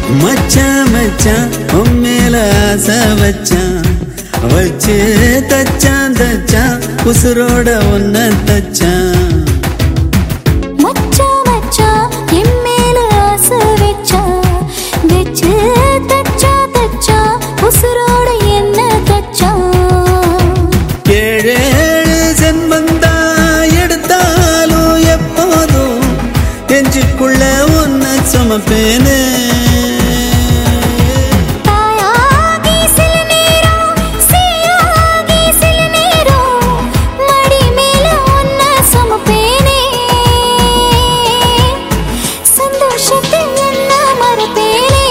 மச்சான் மச்சான் உன் மேல ஆசை வச்சான் வச்சு தச்சான் தச்சான் உசுரோட ஒன்ன தச்சான் மச்சான் மச்சான் என் மேல ஆசை வச்சான் வச்சு தச்சா தச்சா உசுரோட என்ன தச்சான் ஏழேழு சென்மந்தா எடுத்தாலும் எப்போதும் நெஞ்சுக்குள்ள ஒன்ன சுமப்பேனே தாயாகி சில நேரம் சீயாகி சில நேரம் மடி மேல ஒன்ன சுமப்பேனே சந்தோஷத்தில் என்ன மறப்பேனே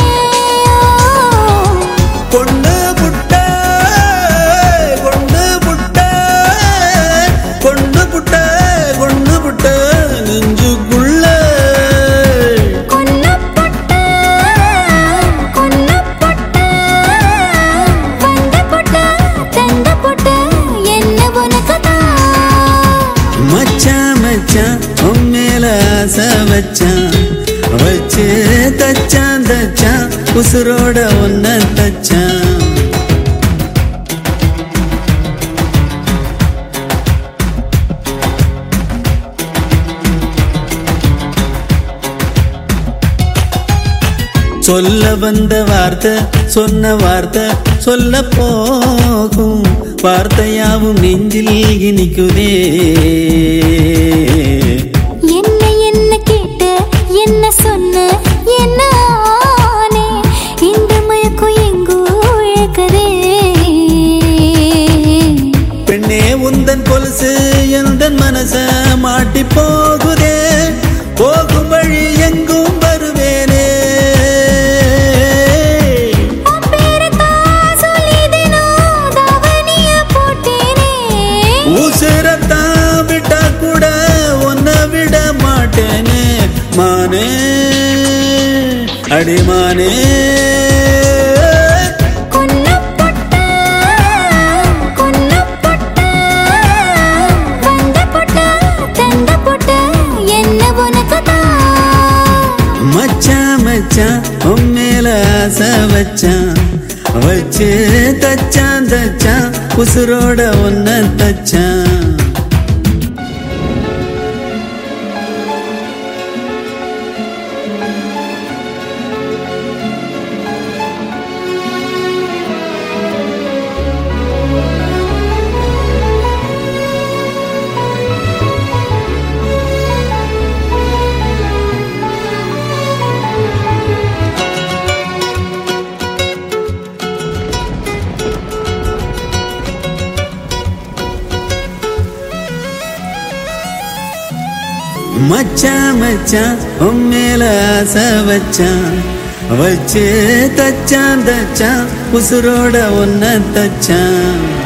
கொண்டு புட்ட கொண்டு புட்ட கொண்டு புட்ட கொண்டு புட்ட நெஞ்சுக்குள்ள கொன்ன பொட்ட கொன்ன பொட்ட வந்த பொட்ட தந்த பொட்ட என்ன உனக்கு தான் மச்சான் மச்சான் உன் மேல ஆசை வச்சான் வச்சு தச்சான் தச்சான் உசுரோட ஒன்ன தச்சான் சொல்ல வந்த வார்த்தை சொன்ன வார்த்தை சொல்ல போகும் வார்த்தையாவும் நெஞ்சில் இனிக்குதே என்ன என்ன கேட்ட என்ன சொன்ன என்ன ஆனே இந்த மயக்கம் எங்கோ இழக்கதே பெண்ணே உந்தன் கொலுசு எந்தன் மனச மாட்டி போகுதே போகும் வழி எங்கும் வருவேனே உன் பேரைத்தான் சொல்லி தினம் தாவணிய போட்டேனே உசுரத்தான் விட்டா கூட உன்னை விட மாட்டேனே மானே அடிமானே கொன்ன பொட்ட கொன்ன பொட்ட வந்த பொட்ட தந்த பொட்ட என்ன உனக்கு தான் மச்சான் மச்சான் உன் மேல ஆசை வச்சான் வச்சு தச்சான் தச்சான் உசுரோட ஒன்ன தச்சான் மச்சான் மச்சான் உன் மேல ஆசை வச்சான் வச்சு தச்சான் தச்சான் உசுரோட ஒன்ன தச்சான்